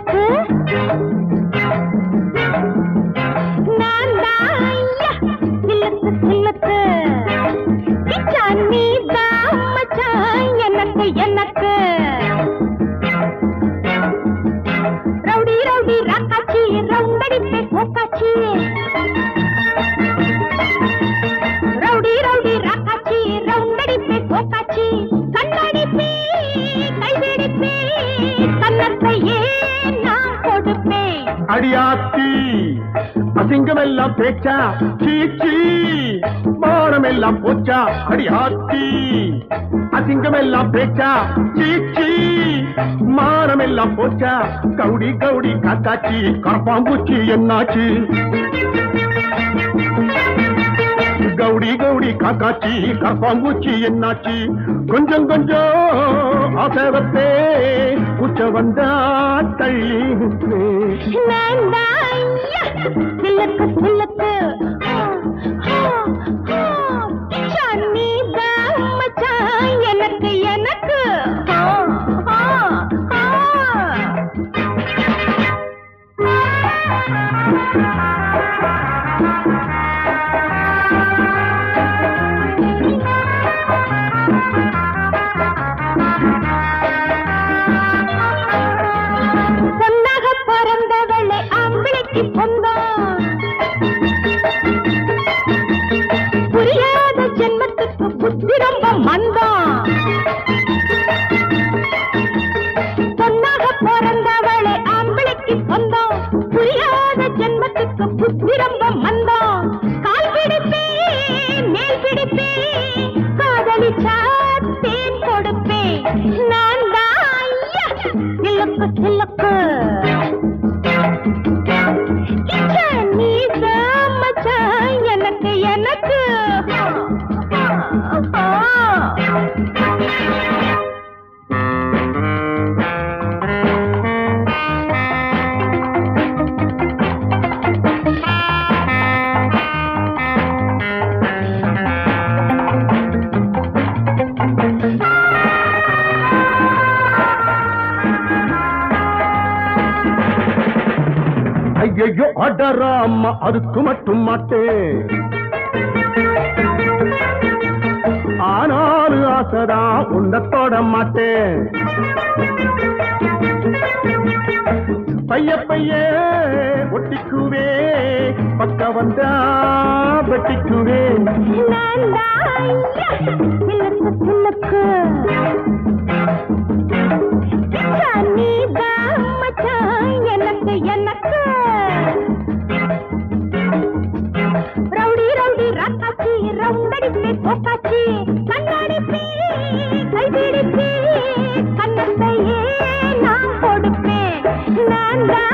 உனக்கு நான் தான் ஐயா, சிலுக்கு சிலுக்கு கிச்சான் நீ தான் மச்சான் எனக்கு எனக்கு ரவுடி ரவுடி ராக்காச்சி ரவுண்டடிப்பே கோக்காச்சி ரவுடி ரவுடி ராக்காச்சி ரவுண்டடிப்பே கோக்காச்சி கண்ணடிப்பே கைவிடிப்பே கண்ணத்தையே நான் கொடுப்பேன் அடியாத்தி அசிங்கம் எல்லாம் பேச்சா சீச்சி மானம் எல்லாம் போச்சா அடியாத்தி அசிங்கம் எல்லாம் பேச்சா சீச்சி மானம் எல்லாம் போச்சா கவுடி கவுடி காத்தாச்சி கரப்பாம்பூச்சி என்னாச்சு கவுடி கவுடி காக்காச்சி கரப்பாம்பூச்சி என்னாச்சு கொஞ்சம் கொஞ்சம் ஆசவத்தே குச்ச வந்தா தள்ளி நான் தான் ஐயா, சிலுக்கு சிலுக்கு கிச்சான் நீ தான் மச்சான் எனக்கு எனக்கு ஆ, ஆ, ஆ. பொன்னாக பிறந்தவளை ஆம்பளைக்கு சொந்தம் புரியாத ஜென்மத்துக்கு புத்தி ரொம்ப மந்தம் பொன்னாக பிறந்தவளை ஆம்பளைக்கு சொந்தம் புரியாத ஜென்மத்துக்கு புத்தி ரொம்ப மந்தம் கால் பிடிப்பேன் மேல் பிடிப்பேன் காதலிச்சா தேன் கொடுப்பேன் நான் தான் ஐயா, சிலுக்கு சிலுக்கு கிச்சன் நீ தான் மச்சான் எனக்கு எனக்கு ஐயோ அடராமா அதுக்கு மட்டும் மாட்டேன் ஆனாலும் ஆசைதான் உன்னை தொட மாட்டேன் பைய பைய ஒட்டிக்குவே பக்க வந்தா வெட்டிக்குவே நான் தான் ஐயா, சிலுக்கு சிலுக்கு கிச்சன் நீ தான் மச்சான் எனக்கு எனக்கு ரவுடி ரவுடி ராக்காச்சி ரவுண்டடிப்பே கோக்காச்சி கண்ணடிப்பே கைபிடிப்பே கண்ணத்தையே நான் கொடுப்பேன் நான் தான்